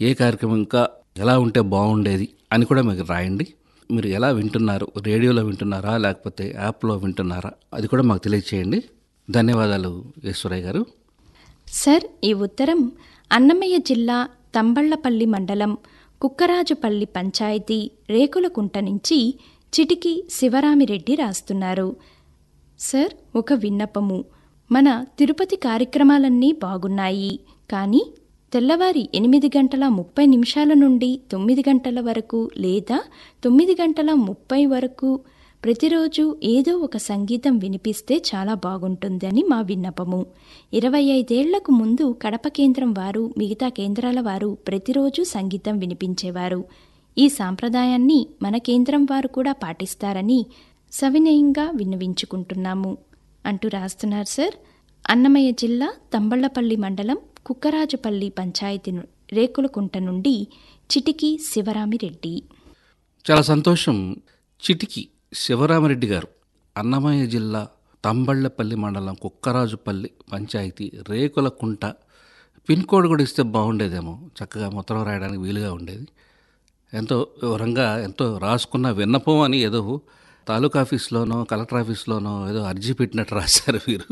ఏ కార్యక్రమం ఇంకా ఎలా ఉంటే బాగుండేది అని కూడా మీకు రాయండి మీరు ఎలా వింటున్నారు రేడియోలో వింటున్నారా లేకపోతే యాప్లో వింటున్నారా అది కూడా మాకు తెలియచేయండి ధన్యవాదాలు ఈశ్వరయ్య గారు సార్ ఈ ఉత్తరం అన్నమయ్య జిల్లా తంబళ్లపల్లి మండలం కుక్కరాజుపల్లి పంచాయతీ రేకులకుంట నుంచి చిటికి శివరామిరెడ్డి రాస్తున్నారు సార్ ఒక విన్నపము మన తిరుపతి కార్యక్రమాలన్నీ బాగున్నాయి కానీ తెల్లవారి ఎనిమిది గంటల ముప్పై నిమిషాల నుండి తొమ్మిది గంటల వరకు లేదా తొమ్మిది గంటల ముప్పై వరకు ప్రతిరోజు ఏదో ఒక సంగీతం వినిపిస్తే చాలా బాగుంటుందని మా విన్నపము ఇరవై ఐదేళ్లకు ముందు కడప కేంద్రం వారు మిగతా కేంద్రాల వారు ప్రతిరోజు సంగీతం వినిపించేవారు ఈ సాంప్రదాయాన్ని మన కేంద్రం వారు కూడా పాటిస్తారని సవినయంగా విన్నవించుకుంటున్నాము అంటూ రాస్తున్నారు సార్ అన్నమయ్య జిల్లా తంబళ్లపల్లి మండలం కుక్కరాజుపల్లి పంచాయతీ ను- రేకులకుంట నుండి చిటికి శివరామిరెడ్డి చాలా సంతోషం చిటికి శివరామరెడ్డి గారు అన్నమయ్య జిల్లా తంబళ్ళపల్లి మండలం కుక్కరాజుపల్లి పంచాయతీ రేకులకుంట పిన్ కోడ్ కూడా ఇస్తే బాగుండేదేమో చక్కగా ఉత్తరం రాయడానికి వీలుగా ఉండేది ఎంతో వివరంగా ఎంతో రాసుకున్న విన్నపం అని ఏదో తాలూకా ఆఫీస్లోనో కలెక్టర్ ఆఫీస్లోనో ఏదో అర్జీ పెట్టినట్టు రాశారు మీరు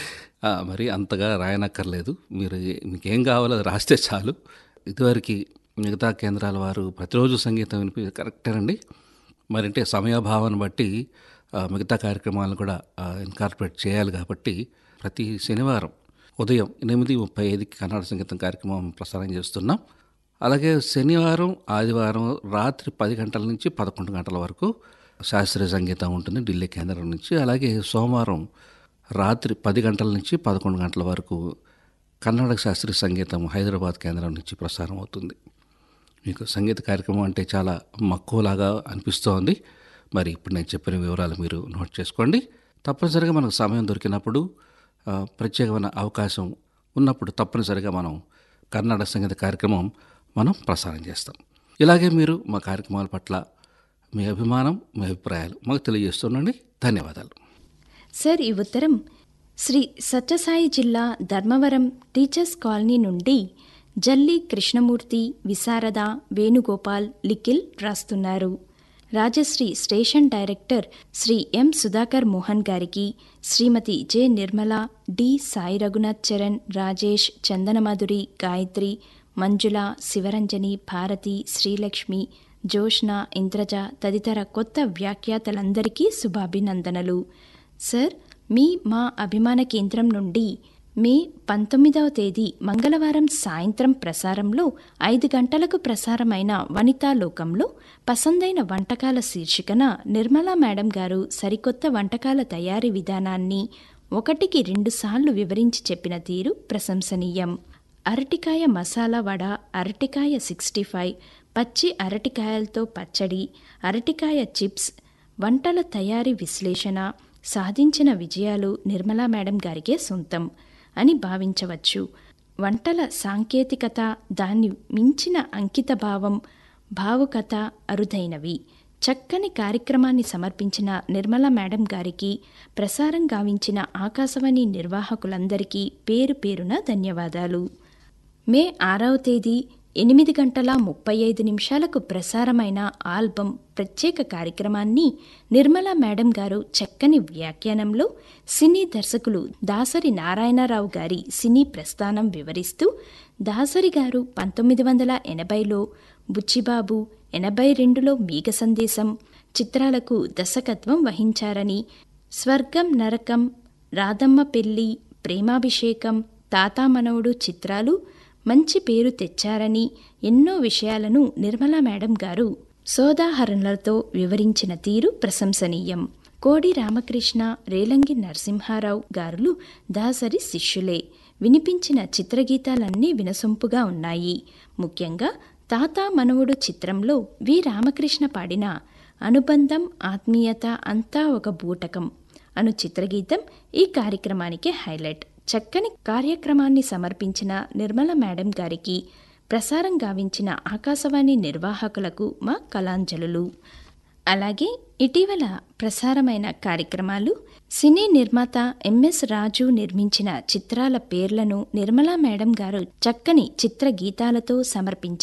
ఆ, మరి అంతగా రాయనక్కర్లేదు మీరు మీకేం కావాలో అది రాస్తే చాలు ఇదివరకు మిగతా కేంద్రాల వారు ప్రతిరోజు సంగీతం వినిపి కరెక్టేనండి మరంటే సమయాభావాన్ని బట్టి ఆ, మిగతా కార్యక్రమాలను కూడా ఇన్కార్పొరేట్ చేయాలి కాబట్టి ప్రతి శనివారం ఉదయం ఎనిమిది ముప్పై ఐదుకి కన్నడ సంగీతం కార్యక్రమం ప్రసారం చేస్తున్నాం అలాగే శనివారం ఆదివారం రాత్రి పది గంటల నుంచి పదకొండు గంటల వరకు శాస్త్రీయ సంగీతం ఉంటుంది ఢిల్లీ కేంద్రం నుంచి అలాగే సోమవారం రాత్రి పది గంటల నుంచి పదకొండు గంటల వరకు కర్ణాటక శాస్త్రీయ సంగీతం హైదరాబాద్ కేంద్రం నుంచి ప్రసారం అవుతుంది మీకు సంగీత కార్యక్రమం అంటే చాలా మక్కువలాగా అనిపిస్తోంది మరి ఇప్పుడు నేను చెప్పిన వివరాలు మీరు నోట్ చేసుకోండి తప్పనిసరిగా మనకు సమయం దొరికినప్పుడు ఆ, ప్రత్యేకమైన అవకాశం ఉన్నప్పుడు తప్పనిసరిగా మనం కర్ణాటక సంగీత కార్యక్రమం మనం ప్రసారం చేస్తాం ఇలాగే మీరు మా కార్యక్రమాల పట్ల మీ అభిమానం మీ అభిప్రాయాలు మాకు తెలియజేస్తుండండి ధన్యవాదాలు సార్ ఈ ఉత్తరం శ్రీ సత్యసాయి జిల్లా ధర్మవరం టీచర్స్ కాలనీ నుండి జల్లి కృష్ణమూర్తి విశారద వేణుగోపాల్ లిఖిల్ రాస్తున్నారు Rajasri station director Shri M Sudhakar Mohan గారికి శ్రీమతి జె నిర్మల డి సాయి రఘునాథ్ చరణ్ రాజేష్ చందనమధురి గాయత్రి మంజుల శివరంజని భారతి శ్రీలక్ష్మి జోష్న ఇంద్రజ తదితర కొత్త వ్యాఖ్యాతలందరికీ శుభాభినందనలు సార్ మీ మా అభిమాన కేంద్రం నుండి మే పంతొమ్మిదవ తేదీ మంగళవారం సాయంత్రం ప్రసారంలో ఐదు గంటలకు ప్రసారమైన వనితా లోకంలో పసందైన వంటకాల శీర్షికన నిర్మలా మేడం గారు సరికొత్త వంటకాల తయారీ విధానాన్ని ఒకటికి రెండుసార్లు వివరించి చెప్పిన తీరు ప్రశంసనీయం అరటికాయ మసాలా వడ అరటికాయ సిక్స్టీ ఫైవ్ పచ్చి అరటికాయలతో పచ్చడి అరటికాయ చిప్స్ వంటల తయారీ విశ్లేషణ సాధించిన విజయాలు నిర్మలా మేడం గారికే సొంతం అని భావించవచ్చు వంటల సాంకేతికత దాన్ని మించిన అంకిత భావం భావుకత అరుదైనవి చక్కని కార్యక్రమాన్ని సమర్పించిన నిర్మలా మేడం గారికి ప్రసారం గావించిన ఆకాశవాణి నిర్వాహకులందరికీ పేరు పేరున ధన్యవాదాలు మే ఆరవ తేదీ ఎనిమిది గంటల ముప్పై ఐదు నిమిషాలకు ప్రసారమైన ఆల్బమ్ ప్రత్యేక కార్యక్రమాన్ని నిర్మలా మేడం గారు చక్కని వ్యాఖ్యానంలో సినీ దర్శకులు దాసరి నారాయణరావు గారి సినీ ప్రస్థానం వివరిస్తూ దాసరి గారు పంతొమ్మిది వందల ఎనభైలో బుచ్చిబాబు ఎనభై రెండులో మీగ సందేశం చిత్రాలకు దర్శకత్వం వహించారని స్వర్గం నరకం రాధమ్మ పెళ్లి ప్రేమాభిషేకం తాతా మనవడు చిత్రాలు మంచి పేరు తెచ్చారని ఎన్నో విషయాలను నిర్మలా మేడం గారు సోదాహరణలతో వివరించిన తీరు ప్రశంసనీయం కోడి రామకృష్ణ రేలంగి నరసింహారావు గారులు దాసరి శిష్యులే వినిపించిన చిత్రగీతాలన్నీ వినసొంపుగా ఉన్నాయి ముఖ్యంగా తాత మనవుడు చిత్రంలో వి రామకృష్ణ పాడిన అనుబంధం ఆత్మీయత అంతా ఒక బూటకం అను చిత్రగీతం ఈ కార్యక్రమానికి హైలైట్ చక్కని కార్యక్రమాన్ని సమర్పించిన నిర్మల మేడం గారికి ప్రసారం గావించిన ఆకాశవాణి నిర్వాహకులకు మా కళాంజలులు అలాగే ఇటీవల ప్రసారమైన కార్యక్రమాలు సినీ నిర్మాత ఎంఎస్ రాజు నిర్మించిన చిత్రాల పేర్లను నిర్మలా మేడం గారు చక్కని చిత్ర గీతాలతో సమర్పించారు